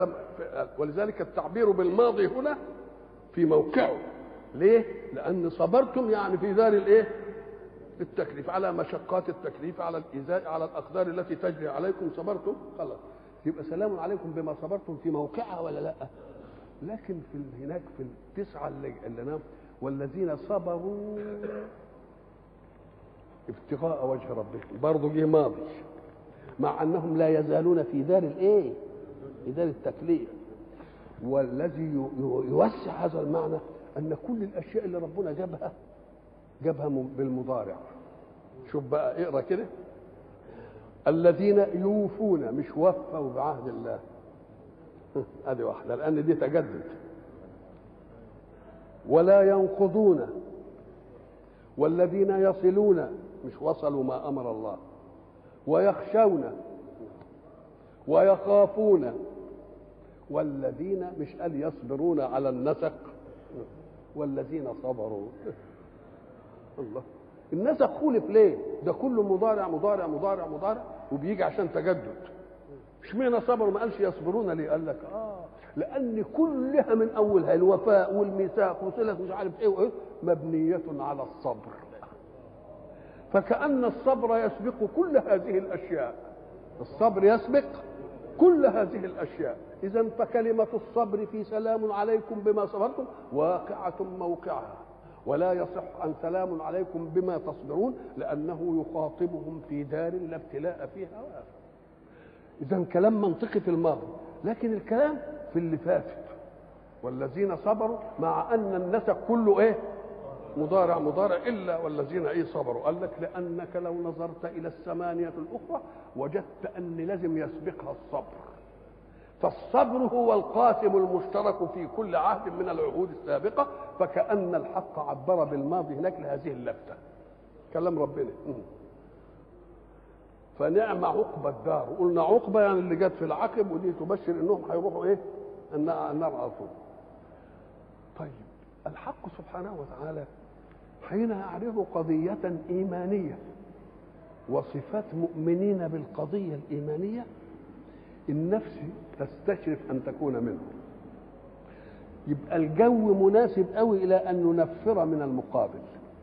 ولذلك التعبير بالماضي هنا في موقعه ليه؟ لأن صبرتم يعني في دار الإيه؟ التكليف على مشقات التكليف على الإيذاء على الأقدار التي تجري عليكم صبرتم خلاص يبقى سلام عليكم بما صبرتم في موقعها ولا لا؟ لكن في هناك في التسعة اللي, اللي نام والذين صبروا ابتغاء وجه ربهم برضه جه ماضي مع انهم لا يزالون في دار الايه؟ في دار التكليف والذي يوسع هذا المعنى ان كل الاشياء اللي ربنا جابها جابها بالمضارع شوف بقى اقرا كده الذين يوفون مش وفوا بعهد الله ادي واحده لان دي تجدد ولا ينقضون والذين يصلون مش وصلوا ما امر الله ويخشون ويخافون والذين مش قال يصبرون على النسق والذين صبروا الله النسق خولف ليه ده كله مضارع مضارع مضارع مضارع وبيجي عشان تجدد اشمعنى صبروا ما قالش يصبرون ليه قال لك اه لان كلها من اولها الوفاء والميثاق وصله مش عارف ايه وايه مبنيه على الصبر فكأن الصبر يسبق كل هذه الأشياء الصبر يسبق كل هذه الأشياء إذا فكلمة الصبر في سلام عليكم بما صبرتم واقعة موقعها ولا يصح أن سلام عليكم بما تصبرون لأنه يخاطبهم في دار لا ابتلاء فيها ولا إذا كلام منطقي في الماضي لكن الكلام في اللي فاتت والذين صبروا مع أن النسق كله إيه مضارع مضارع الا والذين ايه صبروا قال لك لانك لو نظرت الى الثمانيه الاخرى وجدت ان لازم يسبقها الصبر فالصبر هو القاسم المشترك في كل عهد من العهود السابقه فكان الحق عبر بالماضي هناك لهذه اللفته كلام ربنا فنعم عقبى الدار قلنا عقبى يعني اللي جت في العقب ودي تبشر انهم هيروحوا ايه النار على طول طيب الحق سبحانه وتعالى حين يعرض قضية إيمانية وصفات مؤمنين بالقضية الإيمانية النفس تستشرف أن تكون منه يبقى الجو مناسب قوي إلى أن ننفر من المقابل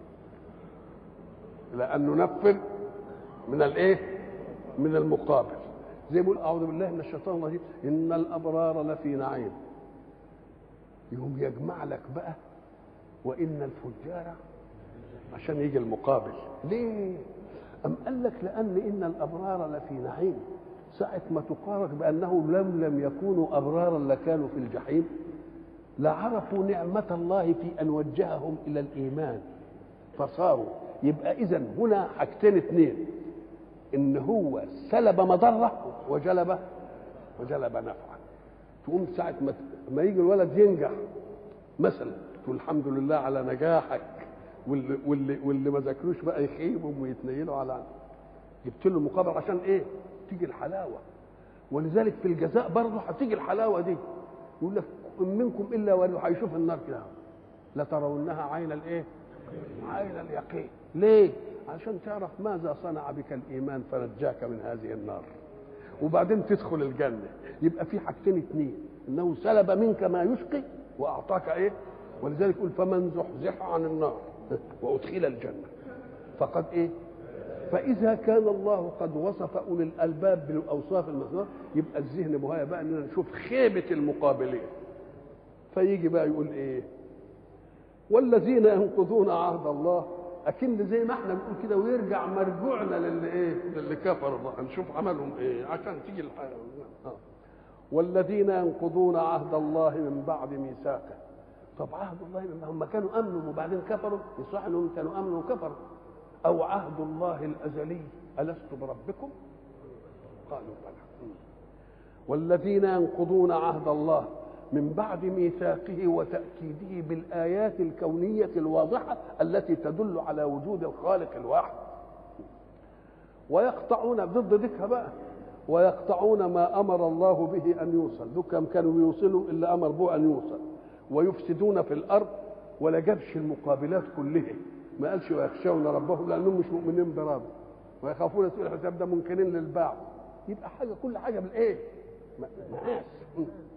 إلى أن ننفر من الإيه؟ من المقابل زي ما أعوذ بالله من الشيطان الرجيم إن الأبرار لفي نعيم يقوم يجمع لك بقى وإن الفجار عشان يجي المقابل ليه أم قال لك لأن إن الأبرار لفي نعيم ساعة ما تقارن بأنهم لم لم يكونوا أبرارا لكانوا في الجحيم لعرفوا نعمة الله في أن وجههم إلى الإيمان فصاروا يبقى إذا هنا حاجتين اثنين إن هو سلب مضرة وجلب وجلب نفعا تقوم ساعة ما ما يجي الولد ينجح مثلا تقول الحمد لله على نجاحك واللي واللي واللي ما ذاكروش بقى يخيبوا ويتنيلوا على جبت له مقابل عشان ايه؟ تيجي الحلاوه ولذلك في الجزاء برضه هتيجي الحلاوه دي يقول لك ان منكم الا وانه هيشوف النار كده لترونها عين الايه؟ عين اليقين ليه؟ عشان تعرف ماذا صنع بك الايمان فنجاك من هذه النار وبعدين تدخل الجنه يبقى في حاجتين اثنين انه سلب منك ما يشقي واعطاك ايه؟ ولذلك يقول فمن زحزح عن النار وادخل الجنه فقد ايه فاذا كان الله قد وصف اولي الالباب بالاوصاف المذكوره يبقى الذهن مهيأ بقى اننا نشوف خيبه المقابلين فيجي بقى يقول ايه والذين ينقضون عهد الله اكن زي ما احنا بنقول كده ويرجع مرجوعنا للي ايه للي كفروا بقى نشوف عملهم ايه عشان تيجي الحياه آه. والذين ينقضون عهد الله من بعد ميثاقه طب عهد الله هم كانوا امنوا وبعدين كفروا يصح انهم كانوا امنوا وكفروا او عهد الله الازلي الست بربكم قالوا بلى والذين ينقضون عهد الله من بعد ميثاقه وتاكيده بالايات الكونيه الواضحه التي تدل على وجود الخالق الواحد ويقطعون ضد ذكها بقى ويقطعون ما امر الله به ان يوصل ذكهم كانوا يوصلوا الا امر به ان يوصل ويفسدون في الارض ولا جابش المقابلات كلها ما قالش ويخشون ربهم لانهم مش مؤمنين برب ويخافون سوء الحساب ده منكرين للبعض يبقى حاجه كل حاجه بالايه مقاس